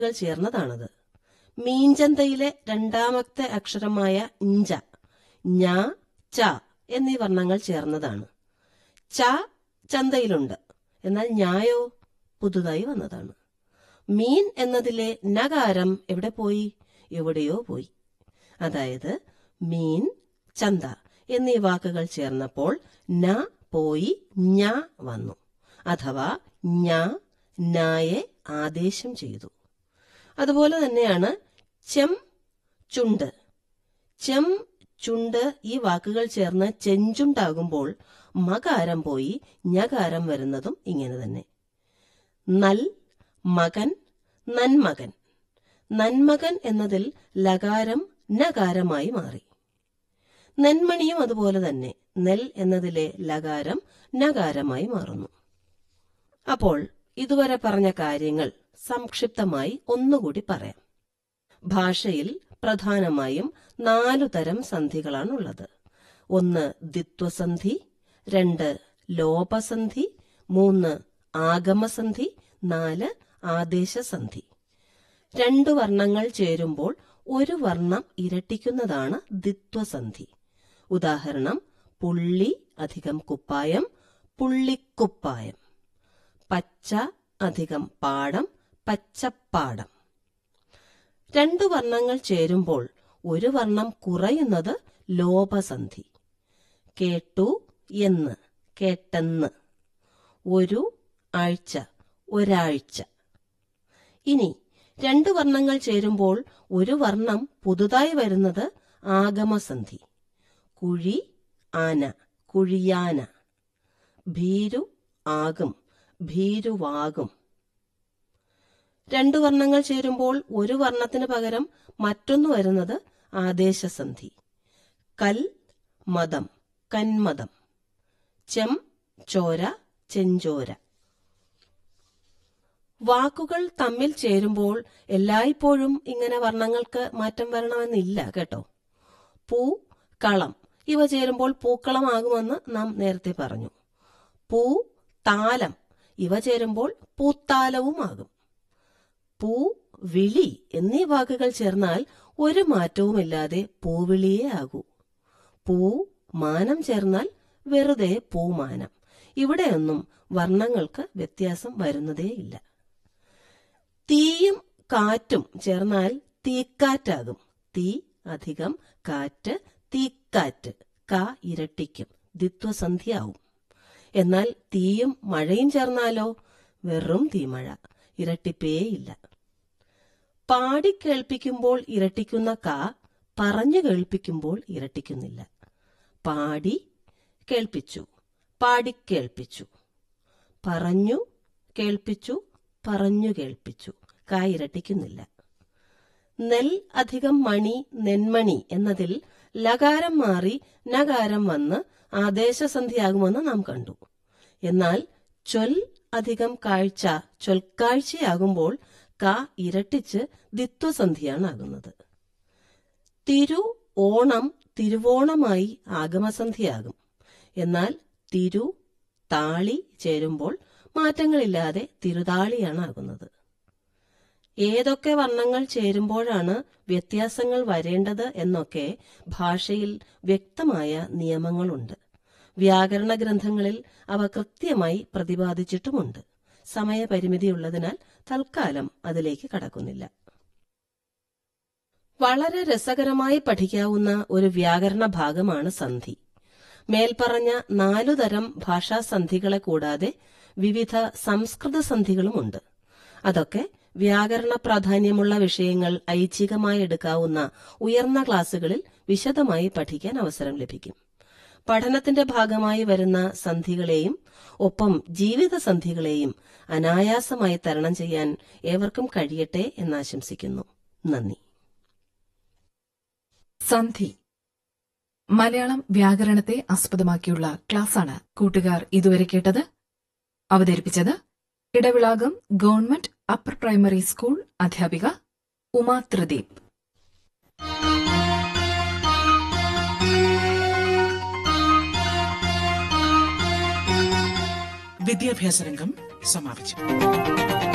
കൾ ചേർന്നതാണത് മീൻചന്തയിലെ രണ്ടാമത്തെ അക്ഷരമായ ഇഞ്ച ഞ ച എന്നീ വർണ്ണങ്ങൾ ചേർന്നതാണ് ച ചന്തയിലുണ്ട് എന്നാൽ ഞായോ പുതുതായി വന്നതാണ് മീൻ എന്നതിലെ നകാരം എവിടെ പോയി എവിടെയോ പോയി അതായത് മീൻ ചന്ത എന്നീ വാക്കുകൾ ചേർന്നപ്പോൾ ന പോയി ഞ വന്നു അഥവാ ഞ നായെ ആദേശം ചെയ്തു അതുപോലെ തന്നെയാണ് ചെം ചുണ്ട് ചെം ചുണ്ട് ഈ വാക്കുകൾ ചേർന്ന് ചെഞ്ചുണ്ടാകുമ്പോൾ മകാരം പോയി ഞകാരം വരുന്നതും ഇങ്ങനെ തന്നെ നൽ മകൻ നന്മകൻ നന്മകൻ എന്നതിൽ ലകാരം നകാരമായി മാറി നെന്മണിയും അതുപോലെ തന്നെ നെൽ എന്നതിലെ ലകാരം നകാരമായി മാറുന്നു അപ്പോൾ ഇതുവരെ പറഞ്ഞ കാര്യങ്ങൾ സംക്ഷിപ്തമായി ഒന്നുകൂടി പറയാം ഭാഷയിൽ പ്രധാനമായും നാലു തരം സന്ധികളാണുള്ളത് ഒന്ന് ദിത്വസന്ധി രണ്ട് ലോപസന്ധി മൂന്ന് ആഗമസന്ധി നാല് ആദേശസന്ധി രണ്ടു വർണ്ണങ്ങൾ ചേരുമ്പോൾ ഒരു വർണ്ണം ഇരട്ടിക്കുന്നതാണ് ദിത്വസന്ധി ഉദാഹരണം പുള്ളി അധികം കുപ്പായം പുള്ളിക്കുപ്പായം പച്ച അധികം പാടം പച്ചപ്പാടം രണ്ടു വർണ്ണങ്ങൾ ചേരുമ്പോൾ ഒരു വർണ്ണം കുറയുന്നത് ലോപസന്ധി കേട്ടു എന്ന് കേട്ടെന്ന് ഒരു ആഴ്ച ഒരാഴ്ച ഇനി രണ്ട് വർണ്ണങ്ങൾ ചേരുമ്പോൾ ഒരു വർണ്ണം പുതുതായി വരുന്നത് ആഗമസന്ധി കുഴി ആന കുഴിയാന ഭീരു ആകും ഭീരുവാകും രണ്ടു വർണ്ണങ്ങൾ ചേരുമ്പോൾ ഒരു വർണ്ണത്തിന് പകരം മറ്റൊന്ന് വരുന്നത് ആദേശസന്ധി കൽ മതം കന്മതം ചെം ചോര ചെഞ്ചോര വാക്കുകൾ തമ്മിൽ ചേരുമ്പോൾ എല്ലായ്പ്പോഴും ഇങ്ങനെ വർണ്ണങ്ങൾക്ക് മാറ്റം വരണമെന്നില്ല കേട്ടോ പൂ കളം ഇവ ചേരുമ്പോൾ പൂക്കളമാകുമെന്ന് നാം നേരത്തെ പറഞ്ഞു പൂ താലം ഇവ ചേരുമ്പോൾ പൂത്താലവുമാകും പൂ വിളി എന്നീ വാക്കുകൾ ചേർന്നാൽ ഒരു മാറ്റവുമില്ലാതെ പൂവിളിയേ ആകൂ പൂ മാനം ചേർന്നാൽ വെറുതെ പൂമാനം ഇവിടെയൊന്നും വർണ്ണങ്ങൾക്ക് വ്യത്യാസം വരുന്നതേയില്ല തീയും കാറ്റും ചേർന്നാൽ തീക്കാറ്റാകും തീ അധികം കാറ്റ് തീക്കാറ്റ് ക ഇരട്ടിക്കും ദിത്വസന്ധിയാവും എന്നാൽ തീയും മഴയും ചേർന്നാലോ വെറും തീമഴ ഇരട്ടിപ്പേയില്ല പാടി കേൾപ്പിക്കുമ്പോൾ ഇരട്ടിക്കുന്ന ക പറഞ്ഞു കേൾപ്പിക്കുമ്പോൾ ഇരട്ടിക്കുന്നില്ല പാടി കേൾപ്പിച്ചു പാടി കേൾപ്പിച്ചു പറഞ്ഞു കേൾപ്പിച്ചു പറഞ്ഞു കേൾപ്പിച്ചു ക ഇരട്ടിക്കുന്നില്ല നെൽ അധികം മണി നെന്മണി എന്നതിൽ ലകാരം മാറി നകാരം വന്ന് ആദേശസന്ധിയാകുമെന്ന് നാം കണ്ടു എന്നാൽ ചൊൽ അധികം കാഴ്ച ചൊൽക്കാഴ്ചയാകുമ്പോൾ ക ഇരട്ടിച്ച് ദിത്വസന്ധിയാണ് ആകുന്നത് തിരു ഓണം തിരുവോണമായി ആഗമസന്ധിയാകും എന്നാൽ തിരു താളി ചേരുമ്പോൾ മാറ്റങ്ങളില്ലാതെ തിരുതാളിയാണ് ആകുന്നത് ഏതൊക്കെ വർണ്ണങ്ങൾ ചേരുമ്പോഴാണ് വ്യത്യാസങ്ങൾ വരേണ്ടത് എന്നൊക്കെ ഭാഷയിൽ വ്യക്തമായ നിയമങ്ങളുണ്ട് വ്യാകരണ ഗ്രന്ഥങ്ങളിൽ അവ കൃത്യമായി പ്രതിപാദിച്ചിട്ടുമുണ്ട് സമയപരിമിതിയുള്ളതിനാൽ തൽക്കാലം അതിലേക്ക് കടക്കുന്നില്ല വളരെ രസകരമായി പഠിക്കാവുന്ന ഒരു വ്യാകരണ ഭാഗമാണ് സന്ധി മേൽപ്പറഞ്ഞ നാലു തരം ഭാഷാസന്ധികളെ കൂടാതെ വിവിധ സംസ്കൃത സന്ധികളുമുണ്ട് അതൊക്കെ വ്യാകരണ പ്രാധാന്യമുള്ള വിഷയങ്ങൾ ഐച്ഛികമായി എടുക്കാവുന്ന ഉയർന്ന ക്ലാസുകളിൽ വിശദമായി പഠിക്കാൻ അവസരം ലഭിക്കും പഠനത്തിന്റെ ഭാഗമായി വരുന്ന സന്ധികളെയും ഒപ്പം ജീവിത സന്ധികളെയും അനായാസമായി തരണം ചെയ്യാൻ ഏവർക്കും കഴിയട്ടെ എന്നാശംസിക്കുന്നു നന്ദി സന്ധി മലയാളം വ്യാകരണത്തെ ആസ്പദമാക്കിയുള്ള ക്ലാസ്സാണ് കൂട്ടുകാർ ഇതുവരെ കേട്ടത് അവതരിപ്പിച്ചത് Idavilakam government upper primary school അധ്യാപിക ഉമാ ത്രിദീപ് വിദ്യാഭ്യാസ രംഗം സമാപിച്ചു